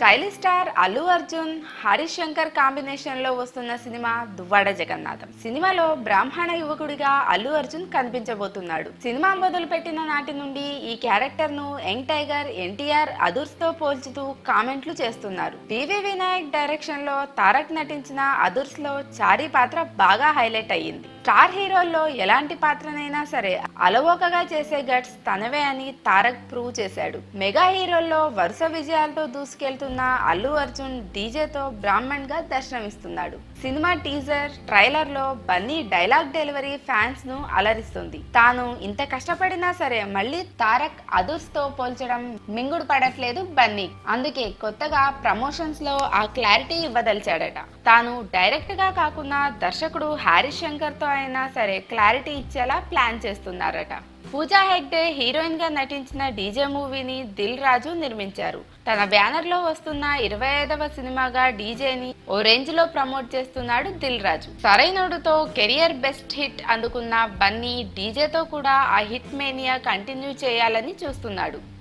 stylish star Allu Arjun Harish Shankar combination లో వస్తున్న సినిమా దువ్వాడ జగన్నాథం సినిమాలో బ్రాహ్మణ యువకుడిగా అల్లు అర్జున్ కనిపించబోతున్నాడు సినిమా మొదలు పెట్టిన నాటి నుండి ఈ క్యారెక్టర్ ను యంగ్ టైగర్ ఎన్టీఆర్ అదుర్స్ తో పోల్చుతూ కామెంట్లు చేస్తున్నారు పివి వినాయక్ డైరెక్షన్ లో తారక్ నటించిన అదుర్స్ లో చారీ పాత్ర బాగా హైలైట్ అయ్యింది స్టార్ హీరోల్లో ఎలాంటి పాత్రనైనా సరే అలవోకగా చేసే గట్స్ తనవే అని తారక్ ప్రూవ్ చేశాడు మెగా హీరోల్లో వరుస విజయాలతో దూసుకెళ్తున్న అల్లు అర్జున్ డీజేతో బ్రాహ్మణ్ గా దర్శనమిస్తున్నాడు సినిమా టీజర్ ట్రైలర్ లో బన్నీ డైలాగ్ డెలివరీ ఫ్యాన్స్ ను అలరిస్తుంది తాను ఇంత కష్టపడినా సరే మళ్ళీ తారక్ అదుర్స్ తో పోల్చడం మింగుడు పడట్లేదు బన్నీ అందుకే కొత్తగా ప్రమోషన్స్ లో ఆ క్లారిటీ ఇవ్వదలిచాడట తాను డైరెక్ట్ గా కాకుండా దర్శకుడు హారిస్ శంకర్ తో అయినా సరే క్లారిటీ ఇచ్చేలా ప్లాన్ చేస్తున్నారట పూజా హెగ్డే హీరోయిన్ గా నటించిన డీజే మూవీని దిల్ రాజు నిర్మించారు తన బ్యానర్ లో వస్తున్న ఇరవై ఐదవ సినిమాగా డీజేని ఓ రేంజ్ లో ప్రమోట్ చేస్తున్నాడు దిల్ రాజు సరైనోడుతో కెరియర్ బెస్ట్ హిట్ అందుకున్న బన్నీ డీజేతో కూడా ఆ హిట్ మేనియా కంటిన్యూ చేయాలని చూస్తున్నాడు